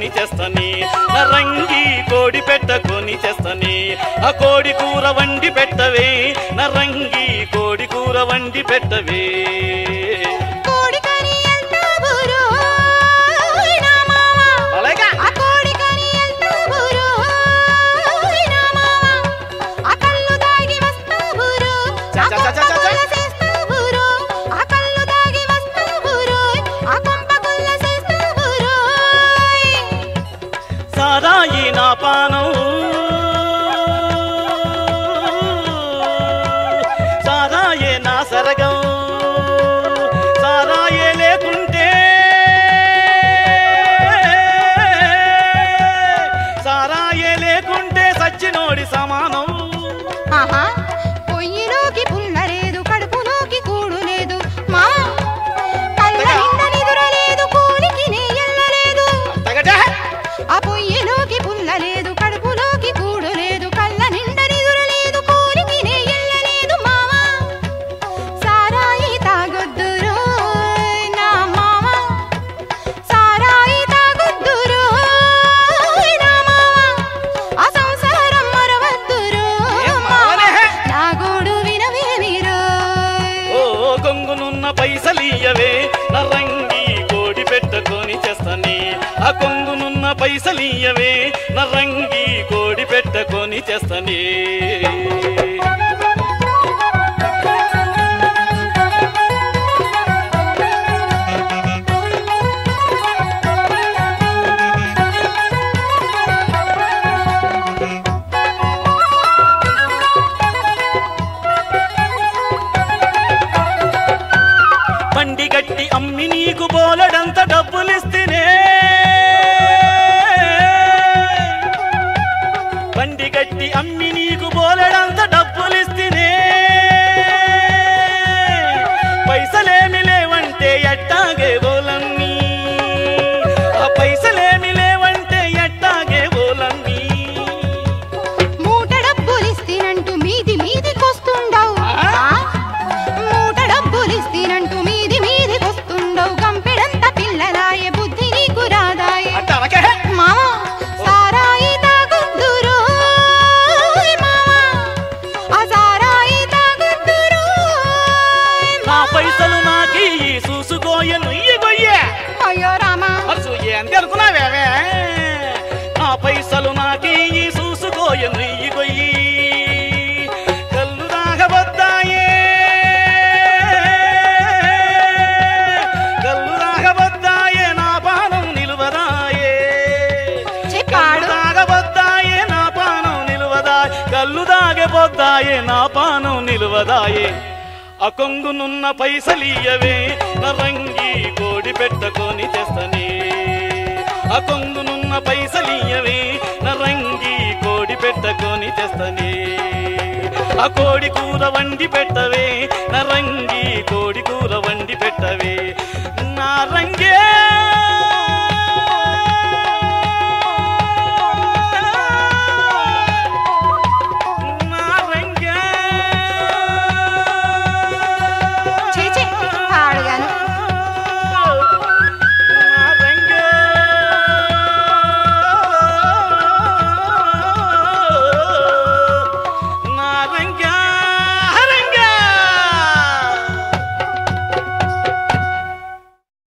కొని చేస్తని నరంగి కోడి పెట్ట కొని చేస్తని ఆ కోడి కూర వండి పెట్టవే నరంగి కోడి కూర వండి పెట్టవే కోడి కరి ఎంత బురు నా మామ అలాగా ఆ కోడి కరి ఎంత బురు నా మామ ఆ కళ్ళు దాగి వస్తా బురు చ, ఆ చ, చ, చ, చ, చ. కొంప చేస్తా బురు ఆ కళ్ళు దాగి వస్తా బురు ఆ కొంప కుల్ల చేస్తా బురు సారాయి నా పానం సారాయే నా సరగం సారాయే లేకుంటే సారాయే లేకుంటే సచ్చినోడి సమానం ఆహా పొయ్యిలోకి పుల్ల లేదు కడుపులోకి కూడు లేదు మా కళ్ళ నిండా నిదుర లేదు కూలికి నెయ్యలేదు తగటే ఆ పొయ్యిలోకి పుల్ల లేదు కడుపులోకి కూడు లేదు కళ్ళ నిండా నిదుర లేదు కూలికి నెయ్యలేదు మామ సారాయి తాగొద్దురు నా మామ సారాయి తాగొద్దురు నా మామ ఆ సంసారం మరవద్దురు ఏం మామ మావనే? నా గోడు వినవే మీరు ఓ కొంగునున్న పైసలియవే నరంగి కోడి పెట్టుకొని చేస్తని ఆ కొంగునున్న పైసలియవే నరంగి కోడి పెట్టుకొని చేస్తని బండి గట్టి అమ్మి నీకు బోలెడంత డబ్బులిస్తేనే బండి గట్టి అమ్మి నీకు బోలెడంత డబ్బులిస్తేనే పైసలేమి లేవంటే ఎట్టాగే బోలన్నీ ఆ పైసలేమి లేవంటే ఎట్టాగే బోలన్నీ మూట డబ్బులిస్తేనంటూ మీది మీదికొస్తుండవు ఆ? మూట డబ్బులిస్తేనంటూ మీది మీదికొస్తుండవు గంపెడంత పిల్లలాయే బుద్ధి నీకు రాదాయే అంటే అనకే మామ సారాయి తాగుద్దురు మామ ఆ సారాయి తాగుద్దురు నా పైసలు నాకి చూసుకోయ నుయ్యి గొయ్యే అయ్యో రామా అసలు ఏంది అనుకున్నావేవే నా పైసలు నాకి చూసుకోయ నుయ్యి గొయ్యి కళ్ళు దాగబద్దాయే కళ్ళు దాగబద్దాయే నా పానం నిలువదాయే చెప్పాడు. కళ్ళు దాగబద్దాయే నా పానం నిలువదాయే కళ్ళు దాగబోద్దాయే నా పానం నిలువదాయే ఆ కొంగునున్న పైసలియవే నరంగి కోడి పెట్టుకొని చేస్తని ఆ కొంగునున్న పైసలియవే నరంగి కోడి పెట్టుకొని చేస్తని ఆ కోడి కూర వండి పెట్టవే నరంగి కోడి కూర వండి పెట్టవే నా రంగే